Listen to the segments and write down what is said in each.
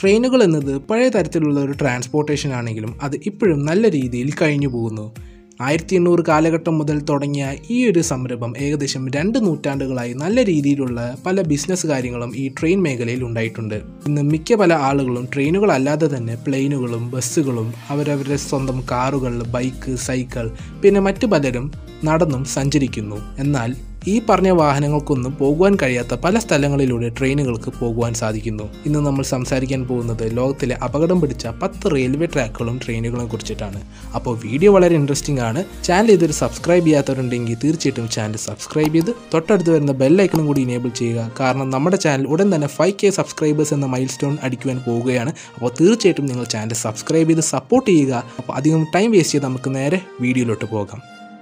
ട്രെയിനുകൾ എന്നത് പഴയ തരത്തിലുള്ള ഒരു ട്രാൻസ്പോർട്ടേഷൻ ആണെങ്കിലും അത് ഇപ്പോഴും നല്ല രീതിയിൽ കഴിഞ്ഞു പോകുന്നു ആയിരത്തി എണ്ണൂറ് കാലഘട്ടം മുതൽ തുടങ്ങിയ ഈ ഒരു സംരംഭം ഏകദേശം രണ്ട് നൂറ്റാണ്ടുകളായി നല്ല രീതിയിലുള്ള പല ബിസിനസ് കാര്യങ്ങളും ഈ ട്രെയിൻ മേഖലയിൽ ഉണ്ടായിട്ടുണ്ട് ഇന്ന് മിക്ക പല ആളുകളും ട്രെയിനുകളല്ലാതെ തന്നെ പ്ലെയിനുകളും ബസ്സുകളും അവരവരുടെ സ്വന്തം കാറുകൾ ബൈക്ക് സൈക്കിൾ പിന്നെ മറ്റു പലരും നടന്നും സഞ്ചരിക്കുന്നു എന്നാൽ ഈ പറഞ്ഞ വാഹനങ്ങൾക്കൊന്നും പോകുവാൻ കഴിയാത്ത പല സ്ഥലങ്ങളിലൂടെ ട്രെയിനുകൾക്ക് പോകുവാൻ സാധിക്കുന്നു ഇന്ന് നമ്മൾ സംസാരിക്കാൻ പോകുന്നത് ലോകത്തിലെ അപകടം പിടിച്ച പത്ത് റെയിൽവേ ട്രാക്കുകളും ട്രെയിനുകളും കുറിച്ചിട്ടാണ് അപ്പോൾ വീഡിയോ വളരെ ഇൻട്രസ്റ്റിംഗ് ആണ് ചാനൽ ഇതൊരു സബ്സ്ക്രൈബ് ചെയ്യാത്തവരുണ്ടെങ്കിൽ തീർച്ചയായിട്ടും ചാനൽ സബ്സ്ക്രൈബ് ചെയ്ത് തൊട്ടടുത്ത് വരുന്ന ബെല്ലൈക്കണും കൂടി ഇനേബിൾ ചെയ്യുക കാരണം നമ്മുടെ ചാനൽ ഉടൻ തന്നെ ഫൈവ് കെ സബ്സ്ക്രൈബേഴ്സ് എന്ന മൈൽ സ്റ്റോൺ അടിക്കുവാൻ പോവുകയാണ് അപ്പോൾ തീർച്ചയായിട്ടും നിങ്ങൾ ചാനൽ സബ്സ്ക്രൈബ് ചെയ്ത് സപ്പോർട്ട് ചെയ്യുക അപ്പോൾ അധികം ടൈം വേസ്റ്റ് ചെയ്ത് നമുക്ക് നേരെ വീഡിയോയിലോട്ട് പോകാം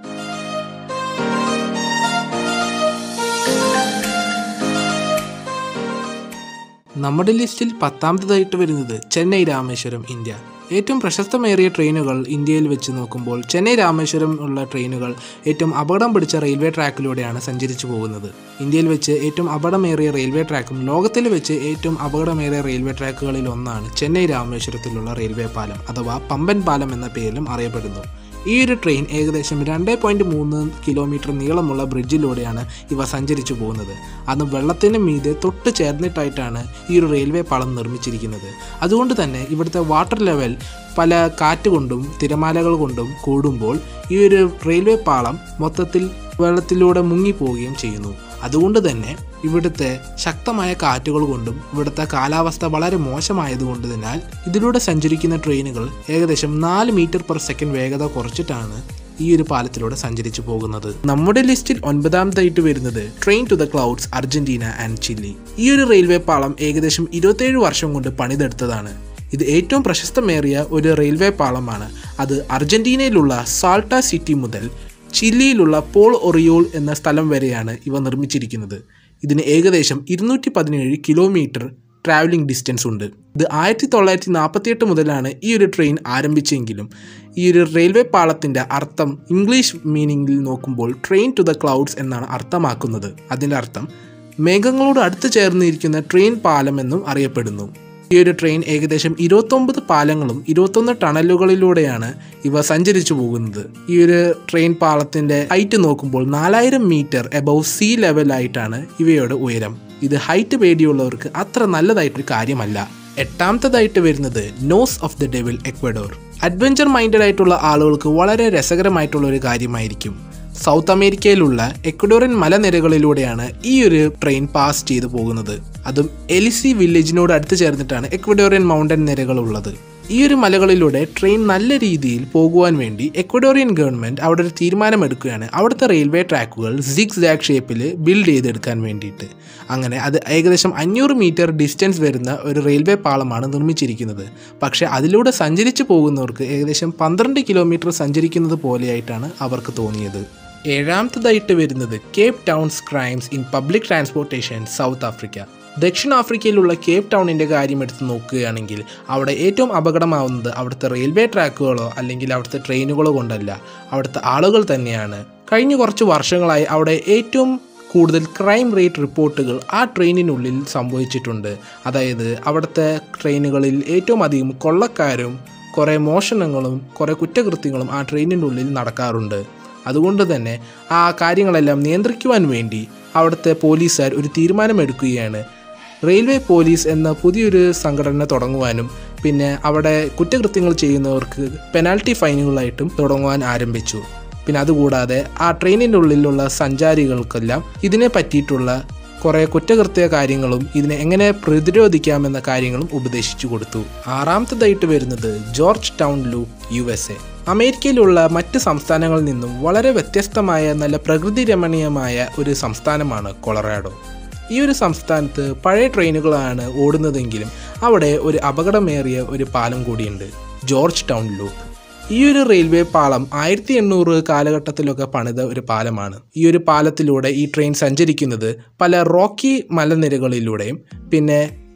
നമ്മുടെ ലിസ്റ്റിൽ പത്താമതായിട്ട് വരുന്നത് ചെന്നൈ രാമേശ്വരം ഇന്ത്യ ഏറ്റവും പ്രശസ്തമേറിയ ട്രെയിനുകൾ ഇന്ത്യയിൽ വെച്ച് നോക്കുമ്പോൾ ചെന്നൈ രാമേശ്വരം ഉള്ള ട്രെയിനുകൾ ഏറ്റവും അപകടം പിടിച്ച റെയിൽവേ ട്രാക്കിലൂടെയാണ് സഞ്ചരിച്ചു പോകുന്നത് ഇന്ത്യയിൽ വെച്ച് ഏറ്റവും അപകടമേറിയ റെയിൽവേ ട്രാക്കും ലോകത്തിൽ വെച്ച് ഏറ്റവും അപകടമേറിയ റെയിൽവേ ട്രാക്കുകളിൽ ഒന്നാണ് ചെന്നൈ രാമേശ്വരത്തിലുള്ള റെയിൽവേ പാലം അഥവാ പമ്പൻ പാലം എന്ന പേരിലും അറിയപ്പെടുന്നു ഈ ഒരു ട്രെയിൻ ഏകദേശം രണ്ട് പോയിൻറ്റ് മൂന്ന് കിലോമീറ്റർ നീളമുള്ള ബ്രിഡ്ജിലൂടെയാണ് ഇവ സഞ്ചരിച്ചു പോകുന്നത് അന്ന് വെള്ളത്തിന് മീതെ തൊട്ട് ചേർന്നിട്ടായിട്ടാണ് ഈ ഒരു റെയിൽവേ പാളം നിർമ്മിച്ചിരിക്കുന്നത് അതുകൊണ്ട് തന്നെ ഇവിടുത്തെ വാട്ടർ ലെവൽ പല കാറ്റ് കൊണ്ടും തിരമാലകൾ കൊണ്ടും കൂടുമ്പോൾ ഈ ഒരു റെയിൽവേ പാളം മൊത്തത്തിൽ വെള്ളത്തിലൂടെ മുങ്ങിപ്പോവുകയും ചെയ്യുന്നു അതുകൊണ്ട് തന്നെ ഇവിടുത്തെ ശക്തമായ കാറ്റുകൾ കൊണ്ടും ഇവിടുത്തെ കാലാവസ്ഥ വളരെ മോശമായതുകൊണ്ട് തന്നെ ഇതിലൂടെ സഞ്ചരിക്കുന്ന ട്രെയിനുകൾ ഏകദേശം നാല് മീറ്റർ പെർ സെക്കൻഡ് വേഗത കുറച്ചിട്ടാണ് ഈ ഒരു പാലത്തിലൂടെ സഞ്ചരിച്ചു പോകുന്നത് നമ്മുടെ ലിസ്റ്റിൽ ഒൻപതാമതായിട്ട് വരുന്നത് train to the clouds Argentina and Chile ഈ ഒരു റെയിൽവേ പാളം ഏകദേശം ഇരുപത്തേഴ് വർഷം കൊണ്ട് പണിതെടുത്തതാണ് ഇത് ഏറ്റവും പ്രശസ്തമേറിയ ഒരു റെയിൽവേ പാളമാണ് അത് അർജന്റീനയിലുള്ള സാൾട്ട സിറ്റി മുതൽ ചില്ലിയിലുള്ള പോൾ ഒറിയോൾ എന്ന സ്ഥലം വരെയാണ് ഇവ നിർമ്മിച്ചിരിക്കുന്നത് ഇതിന് ഏകദേശം ഇരുന്നൂറ്റി പതിനേഴ് കിലോമീറ്റർ ട്രാവലിംഗ് ഡിസ്റ്റൻസ് ഉണ്ട് ഇത് ആയിരത്തി തൊള്ളായിരത്തി നാൽപ്പത്തിയെട്ട് മുതലാണ് ഈ ഒരു ട്രെയിൻ ആരംഭിച്ചെങ്കിലും ഈ ഒരു റെയിൽവേ പാളത്തിൻ്റെ അർത്ഥം ഇംഗ്ലീഷ് മീനിങ്ങിൽ നോക്കുമ്പോൾ ട്രെയിൻ ടു ദ ക്ലൗഡ്സ് എന്നാണ് അർത്ഥമാക്കുന്നത് അതിൻ്റെ അർത്ഥം മേഘങ്ങളോട് അടുത്ത് ചേർന്നിരിക്കുന്ന ട്രെയിൻ പാലം എന്നും അറിയപ്പെടുന്നു ഈ ഒരു ട്രെയിൻ ഏകദേശം ഇരുപത്തൊമ്പത് പാലങ്ങളും ഇരുപത്തൊന്ന് ടണലുകളിലൂടെയാണ് ഇവ സഞ്ചരിച്ചു പോകുന്നത് ഈ ഒരു ട്രെയിൻ പാളത്തിന്റെ ഹൈറ്റ് നോക്കുമ്പോൾ നാലായിരം മീറ്റർ എബവ് സീ ലെവലായിട്ടാണ് ഇവയുടെ ഉയരം ഇത് ഹൈറ്റ് പേടിയുള്ളവർക്ക് അത്ര നല്ലതായിട്ടൊരു കാര്യമല്ല എട്ടാമത്തതായിട്ട് വരുന്നത് nose of the devil Ecuador adventure minded ആയിട്ടുള്ള ആളുകൾക്ക് വളരെ രസകരമായിട്ടുള്ള ഒരു കാര്യമായിരിക്കും സൗത്ത് അമേരിക്കയിലുള്ള എക്വഡോറിയൻ മലനിരകളിലൂടെയാണ് ഈ ഒരു ട്രെയിൻ പാസ് ചെയ്തു പോകുന്നത് അതും എലിസി വില്ലേജിനോട് അടുത്ത് ചേർന്നിട്ടാണ് എക്വഡോറിയൻ മൗണ്ടൻ നിരകൾ ഉള്ളത് ഈ ഒരു മലകളിലൂടെ ട്രെയിൻ നല്ല രീതിയിൽ പോകുവാൻ വേണ്ടി എക്വഡോറിയൻ ഗവൺമെൻറ് അവിടെ ഒരു തീരുമാനമെടുക്കുകയാണ് അവിടുത്തെ റെയിൽവേ ട്രാക്കുകൾ സിക്സ് സാഗ് ഷേപ്പിൽ ബിൽഡ് ചെയ്തെടുക്കാൻ വേണ്ടിയിട്ട് അങ്ങനെ അത് ഏകദേശം അഞ്ഞൂറ് മീറ്റർ ഡിസ്റ്റൻസ് വരുന്ന ഒരു റെയിൽവേ പാളമാണ് നിർമ്മിച്ചിരിക്കുന്നത് പക്ഷേ അതിലൂടെ സഞ്ചരിച്ചു പോകുന്നവർക്ക് ഏകദേശം പന്ത്രണ്ട് കിലോമീറ്റർ സഞ്ചരിക്കുന്നത് പോലെയായിട്ടാണ് അവർക്ക് തോന്നിയത് ഏഴാമത്തതായിട്ട് വരുന്നത് Cape Town's crimes in public transportation South Africa ദക്ഷിണാഫ്രിക്കയിലുള്ള കേപ്പ് ടൗണിൻ്റെ കാര്യം എടുത്ത് നോക്കുകയാണെങ്കിൽ അവിടെ ഏറ്റവും അപകടമാവുന്നത് അവിടുത്തെ റെയിൽവേ ട്രാക്കുകളോ അല്ലെങ്കിൽ അവിടുത്തെ ട്രെയിനുകളോ കൊണ്ടല്ല അവിടുത്തെ ആളുകൾ തന്നെയാണ് കഴിഞ്ഞ കുറച്ച് വർഷങ്ങളായി അവിടെ ഏറ്റവും കൂടുതൽ ക്രൈം റേറ്റ് റിപ്പോർട്ടുകൾ ആ ട്രെയിനിനുള്ളിൽ സംഭവിച്ചിട്ടുണ്ട് അതായത് അവിടുത്തെ ട്രെയിനുകളിൽ ഏറ്റവും അധികം കൊള്ളക്കാരും കുറേ മോഷണങ്ങളും കുറേ കുറ്റകൃത്യങ്ങളും ആ ട്രെയിനിൻ്റെ ഉള്ളിൽ നടക്കാറുണ്ട് അതുകൊണ്ട് തന്നെ ആ കാര്യങ്ങളെല്ലാം നിയന്ത്രിക്കുവാൻ വേണ്ടി അവിടുത്തെ പോലീസുകാർ ഒരു തീരുമാനമെടുക്കുകയാണ് റെയിൽവേ പോലീസ് എന്ന പുതിയൊരു സംഘടന തുടങ്ങുവാനും പിന്നെ അവിടെ കുറ്റകൃത്യങ്ങൾ ചെയ്യുന്നവർക്ക് പെനാൽറ്റി ഫൈനുകളായിട്ടും തുടങ്ങുവാൻ ആരംഭിച്ചു പിന്നെ അതുകൂടാതെ ആ ട്രെയിനിൻ്റെ ഉള്ളിലുള്ള സഞ്ചാരികൾക്കെല്ലാം ഇതിനെ പറ്റിയിട്ടുള്ള കുറേ കുറ്റകൃത്യ കാര്യങ്ങളും ഇതിനെ എങ്ങനെ പ്രതിരോധിക്കാമെന്ന കാര്യങ്ങളും ഉപദേശിച്ചു കൊടുത്തു ആറാമത്തതായിട്ട് വരുന്നത് Georgetown loop U S A അമേരിക്കയിലുള്ള മറ്റ് സംസ്ഥാനങ്ങളിൽ നിന്നും വളരെ വ്യത്യസ്തമായ നല്ല പ്രകൃതി രമണീയമായ ഒരു സംസ്ഥാനമാണ് കൊളറാഡോ ഈ ഒരു സംസ്ഥാനത്ത് പഴയ ട്രെയിനുകളാണ് ഓടുന്നതെങ്കിലും അവിടെ ഒരു അപകടമേറിയ ഒരു പാലം കൂടിയുണ്ട് ജോർജ് ടൗൺ ലൂപ്പ് ഈ ഒരു റെയിൽവേ പാളം ആയിരത്തി എണ്ണൂറ് കാലഘട്ടത്തിലൊക്കെ പണിത ഒരു പാലമാണ് ഈ ഒരു പാലത്തിലൂടെ ഈ ട്രെയിൻ സഞ്ചരിക്കുന്നത് പല റോക്കി മലനിരകളിലൂടെയും പിന്നെ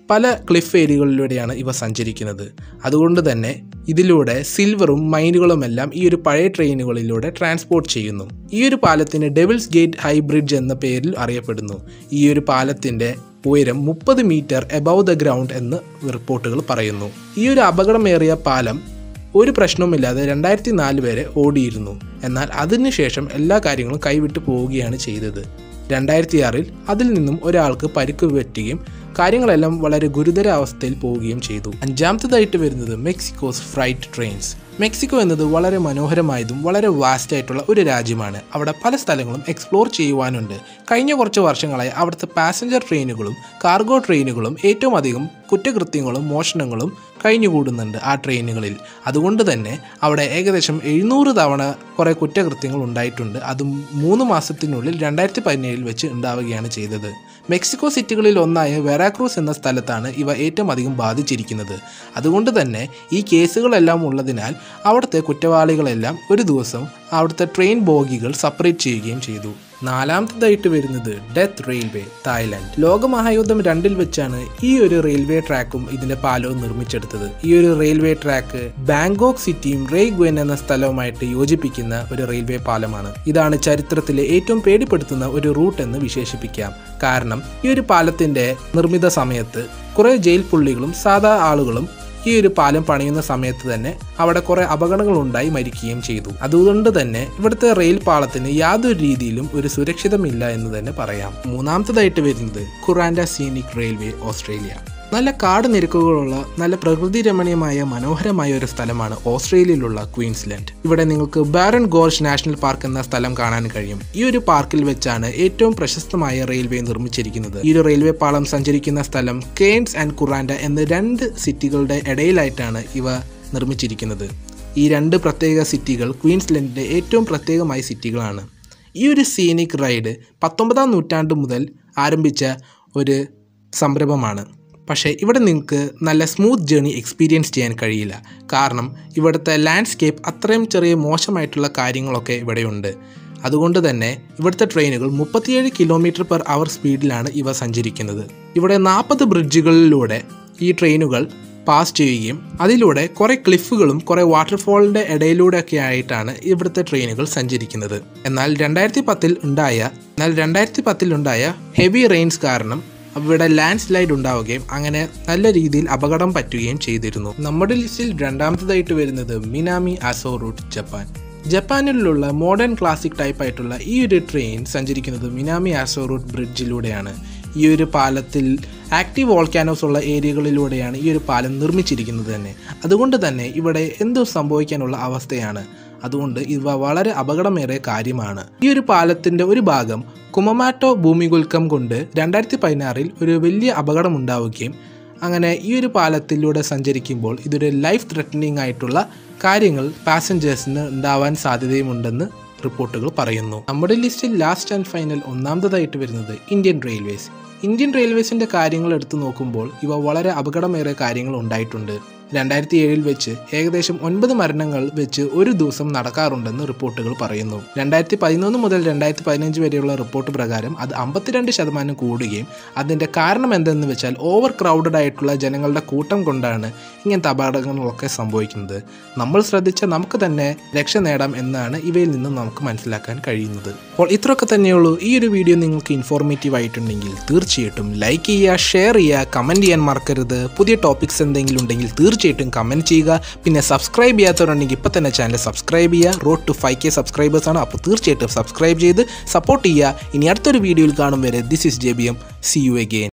പല ക്ലിഫ് ഏരിയകളിലൂടെയാണ് ഇവ സഞ്ചരിക്കുന്നത് അതുകൊണ്ട് തന്നെ ഇതിലൂടെ സിൽവറും മൈനുകളുമെല്ലാം ഈ ഒരു പഴയ ട്രെയിനുകളിലൂടെ ട്രാൻസ്പോർട്ട് ചെയ്യുന്നു ഈ ഒരു പാലത്തിന് ഡെവിൾസ് ഗേറ്റ് ഹൈ ബ്രിഡ്ജ് എന്ന പേരിൽ അറിയപ്പെടുന്നു ഈ ഒരു പാലത്തിൻ്റെ ഉയരം മുപ്പത് മീറ്റർ എബവ് ദ ഗ്രൗണ്ട് എന്ന് റിപ്പോർട്ടുകൾ പറയുന്നു ഈ ഒരു അപകടമേറിയ പാലം ഒരു പ്രശ്നവുമില്ലാതെ രണ്ടായിരത്തി നാല് വരെ ഓടിയിരുന്നു എന്നാൽ അതിനുശേഷം എല്ലാ കാര്യങ്ങളും കൈവിട്ടു പോവുകയാണ് ചെയ്തത് രണ്ടായിരത്തി ആറിൽ അതിൽ നിന്നും ഒരാൾക്ക് പരിക്ക് പറ്റുകയും കാര്യങ്ങളെല്ലാം വളരെ ഗുരുതര അവസ്ഥയിൽ പോവുകയും ചെയ്തു അഞ്ചാമത്തതായിട്ട് വരുന്നത് മെക്സിക്കോസ് ഫ്രൈറ്റ് ട്രെയിൻസ് മെക്സിക്കോ എന്നത് വളരെ മനോഹരമായതും വളരെ വാസ്റ്റ് ആയിട്ടുള്ള ഒരു രാജ്യമാണ് അവിടെ പല സ്ഥലങ്ങളും എക്സ്പ്ലോർ ചെയ്യുവാനുണ്ട് കഴിഞ്ഞ കുറച്ച് വർഷങ്ങളായി അവിടുത്തെ പാസഞ്ചർ ട്രെയിനുകളും കാർഗോ ട്രെയിനുകളും ഏറ്റവും അധികം കുറ്റകൃത്യങ്ങളും മോഷണങ്ങളും കഴിഞ്ഞുകൂടുന്നുണ്ട് ആ ട്രെയിനുകളിൽ അതുകൊണ്ട് തന്നെ അവിടെ ഏകദേശം എഴുന്നൂറ് തവണ കുറേ കുറ്റകൃത്യങ്ങൾ ഉണ്ടായിട്ടുണ്ട് അതും മൂന്ന് മാസത്തിനുള്ളിൽ രണ്ടായിരത്തി പതിനേഴിൽ വെച്ച് ഉണ്ടാവുകയാണ് ചെയ്തത് മെക്സിക്കോ സിറ്റികളിൽ ഒന്നായ വെറാക്രൂസ് എന്ന സ്ഥലത്താണ് ഇവ ഏറ്റവും അധികം ബാധിച്ചിരിക്കുന്നത് അതുകൊണ്ട് തന്നെ ഈ കേസുകളെല്ലാം ഉള്ളതിനാൽ അവിടുത്തെ കുറ്റവാളികളെല്ലാം ഒരു ദിവസം അവിടുത്തെ ട്രെയിൻ ബോഗികൾ സെപ്പറേറ്റ് ചെയ്യുകയും ചെയ്തു നാലാമത്തേതായിട്ട് വരുന്നത് ഡെത്ത് റെയിൽവേ തായ്ലാൻഡ് ലോകമഹായുദ്ധം രണ്ടിൽ വെച്ചാണ് ഈ ഒരു റെയിൽവേ ട്രാക്കും ഇതിന്റെ പാലവും നിർമ്മിച്ചെടുത്തത് ഈ ഒരു റെയിൽവേ ട്രാക്ക് ബാങ്കോക്ക് സിറ്റിയും റേയ് ഗുവൻ എന്ന സ്ഥലവുമായിട്ട് യോജിപ്പിക്കുന്ന ഒരു റെയിൽവേ പാലമാണ് ഇതാണ് ചരിത്രത്തിലെ ഏറ്റവും പേടിപ്പെടുത്തുന്ന ഒരു റൂട്ട് എന്ന് വിശേഷിപ്പിക്കാം കാരണം ഈ ഒരു പാലത്തിന്റെ നിർമ്മിത സമയത്ത് കുറെ ജയിൽ പുള്ളികളും സാധാ ആളുകളും ഈ ഒരു പാലം പണിയുന്ന സമയത്ത് തന്നെ അവിടെ കുറെ അപകടങ്ങൾ ഉണ്ടായി മരിക്കുകയും ചെയ്തു അതുകൊണ്ട് തന്നെ ഇവിടുത്തെ റെയിൽ പാളത്തിന് യാതൊരു രീതിയിലും ഒരു സുരക്ഷിതമില്ല എന്ന് തന്നെ പറയാം മൂന്നാമത്തതായിട്ട് വരുന്നത് ഖുറാൻഡ സീനിക് റെയിൽവേ ഓസ്ട്രേലിയ നല്ല കാട് നിരക്കുകളുള്ള നല്ല പ്രകൃതി രമണീയമായ മനോഹരമായ ഒരു സ്ഥലമാണ് ഓസ്ട്രേലിയയിലുള്ള ക്വീൻസ്ലാൻഡ് ഇവിടെ നിങ്ങൾക്ക് ബാരൺ ഗോർഷ് നാഷണൽ പാർക്ക് എന്ന സ്ഥലം കാണാൻ കഴിയും ഈ ഒരു പാർക്കിൽ വെച്ചാണ് ഏറ്റവും പ്രശസ്തമായ റെയിൽവേ നിർമ്മിച്ചിരിക്കുന്നത് ഈ ഒരു റെയിൽവേ പാളം സഞ്ചരിക്കുന്ന സ്ഥലം കെയ്ൻസ് ആൻഡ് കുറാൻഡ എന്ന രണ്ട് സിറ്റികളുടെ ഇടയിലായിട്ടാണ് ഇവ നിർമ്മിച്ചിരിക്കുന്നത് ഈ രണ്ട് പ്രത്യേക സിറ്റികൾ ക്വീൻസ്ലൻഡിൻ്റെ ഏറ്റവും പ്രത്യേകമായ സിറ്റികളാണ് ഈ ഒരു സീനിക് റൈഡ് പത്തൊമ്പതാം നൂറ്റാണ്ട് മുതൽ ആരംഭിച്ച ഒരു സംരംഭമാണ് പക്ഷേ ഇവിടെ നിങ്ങൾക്ക് നല്ല സ്മൂത്ത് ജേണി എക്സ്പീരിയൻസ് ചെയ്യാൻ കഴിയില്ല കാരണം ഇവിടുത്തെ ലാൻഡ്സ്കേപ്പ് അത്രയും ചെറിയ മോശമായിട്ടുള്ള കാര്യങ്ങളൊക്കെ ഇവിടെയുണ്ട് അതുകൊണ്ട് തന്നെ ഇവിടുത്തെ ട്രെയിനുകൾ മുപ്പത്തിയേഴ് കിലോമീറ്റർ പെർ അവർ സ്പീഡിലാണ് ഇവ സഞ്ചരിക്കുന്നത് ഇവിടെ നാൽപ്പത് ബ്രിഡ്ജുകളിലൂടെ ഈ ട്രെയിനുകൾ പാസ് ചെയ്യുകയും അതിലൂടെ കുറേ ക്ലിഫുകളും കുറേ വാട്ടർഫോളിൻ്റെ ഇടയിലൂടെയൊക്കെ ആയിട്ടാണ് ഇവിടുത്തെ ട്രെയിനുകൾ സഞ്ചരിക്കുന്നത് എന്നാൽ രണ്ടായിരത്തി പത്തിൽ ഉണ്ടായ എന്നാൽ രണ്ടായിരത്തി പത്തിൽ ഉണ്ടായ ഹെവി റെയിൻസ് കാരണം അവിടെ ലാൻഡ് സ്ലൈഡ് ഉണ്ടാവുകയും അങ്ങനെ നല്ല രീതിയിൽ അപകടം പറ്റുകയും ചെയ്തിരുന്നു നമ്മുടെ ലിസ്റ്റിൽ രണ്ടാമത്തേതായിട്ട് വരുന്നത് മിനാമി ആസോ റൂട്ട് ജപ്പാൻ ജപ്പാനിലുള്ള മോഡേൺ ക്ലാസിക് ടൈപ്പ് ആയിട്ടുള്ള ഈ ഒരു ട്രെയിൻ സഞ്ചരിക്കുന്നത് മിനാമി ആസോ റൂട്ട് ബ്രിഡ്ജിലൂടെയാണ് ഈ ഒരു പാലത്തിൽ ആക്റ്റീവ് വോൾക്കാനോസ് ഉള്ള ഏരിയകളിലൂടെയാണ് ഈ ഒരു പാലം നിർമ്മിച്ചിരിക്കുന്നത് തന്നെ അതുകൊണ്ട് തന്നെ ഇവിടെ എന്തു സംഭവിക്കാനുള്ള അവസ്ഥയാണ് അതുകൊണ്ട് ഇവ വളരെ അപകടമേറിയ കാര്യമാണ് ഈ ഒരു പാലത്തിന്റെ ഒരു ഭാഗം കുമമാറ്റോ ഭൂമികുൽക്കം കൊണ്ട് രണ്ടായിരത്തി പതിനാറിൽ ഒരു വലിയ അപകടം ഉണ്ടാവുകയും അങ്ങനെ ഈ ഒരു പാലത്തിലൂടെ സഞ്ചരിക്കുമ്പോൾ ഇതൊരു ലൈഫ് ത്രെറ്റനിങ് ആയിട്ടുള്ള കാര്യങ്ങൾ പാസഞ്ചേഴ്സിന് ഉണ്ടാവാൻ സാധ്യതയുമുണ്ടെന്ന് റിപ്പോർട്ടുകൾ പറയുന്നു നമ്മുടെ ലിസ്റ്റിൽ ലാസ്റ്റ് ആൻഡ് ഫൈനൽ ഒന്നാമതായിട്ട് വരുന്നത് ഇന്ത്യൻ റെയിൽവേസ് ഇന്ത്യൻ റെയിൽവേസിന്റെ കാര്യങ്ങൾ എടുത്തു നോക്കുമ്പോൾ ഇവ വളരെ അപകടമേറിയ കാര്യങ്ങൾ ഉണ്ടായിട്ടുണ്ട് രണ്ടായിരത്തി ഏഴിൽ വെച്ച് ഏകദേശം ഒൻപത് മരണങ്ങൾ വെച്ച് ഒരു ദിവസം നടക്കാറുണ്ടെന്ന് റിപ്പോർട്ടുകൾ പറയുന്നു രണ്ടായിരത്തി പതിനൊന്ന് മുതൽ രണ്ടായിരത്തി പതിനഞ്ച് വരെയുള്ള റിപ്പോർട്ട് പ്രകാരം അത് അമ്പത്തിരണ്ട് ശതമാനം കൂടുകയും അതിൻ്റെ കാരണം എന്തെന്ന് വെച്ചാൽ ഓവർ ക്രൗഡഡ് ആയിട്ടുള്ള ജനങ്ങളുടെ കൂട്ടം കൊണ്ടാണ് ഇങ്ങനത്തെ അപകടങ്ങളൊക്കെ സംഭവിക്കുന്നത് നമ്മൾ ശ്രദ്ധിച്ചാൽ നമുക്ക് തന്നെ രക്ഷ നേടാം എന്നാണ് ഇവയിൽ നിന്നും നമുക്ക് മനസ്സിലാക്കാൻ കഴിയുന്നത് അപ്പോൾ ഇത്രയൊക്കെ തന്നെയുള്ളൂ ഈ ഒരു വീഡിയോ നിങ്ങൾക്ക് ഇൻഫോർമേറ്റീവ് ആയിട്ടുണ്ടെങ്കിൽ തീർച്ചയായിട്ടും ലൈക്ക് ചെയ്യുക ഷെയർ ചെയ്യുക കമൻറ്റ് ചെയ്യാൻ മറക്കരുത് പുതിയ ടോപ്പിക്സ് എന്തെങ്കിലും ഉണ്ടെങ്കിൽ തീർച്ചയായിട്ടും കമൻറ്റ് ചെയ്യുക പിന്നെ സബ്സ്ക്രൈബ് ചെയ്യാത്തവരുണ്ടെങ്കിൽ ഇപ്പം തന്നെ ചാനൽ സബ്സ്ക്രൈബ് ചെയ്യുക road to five K subscribers ആണ് അപ്പോൾ തീർച്ചയായിട്ടും സബ്സ്ക്രൈബ് ചെയ്ത് സപ്പോർട്ട് ചെയ്യുക ഇനി അടുത്തൊരു വീഡിയോയിൽ കാണും വരെ this is J B M C you again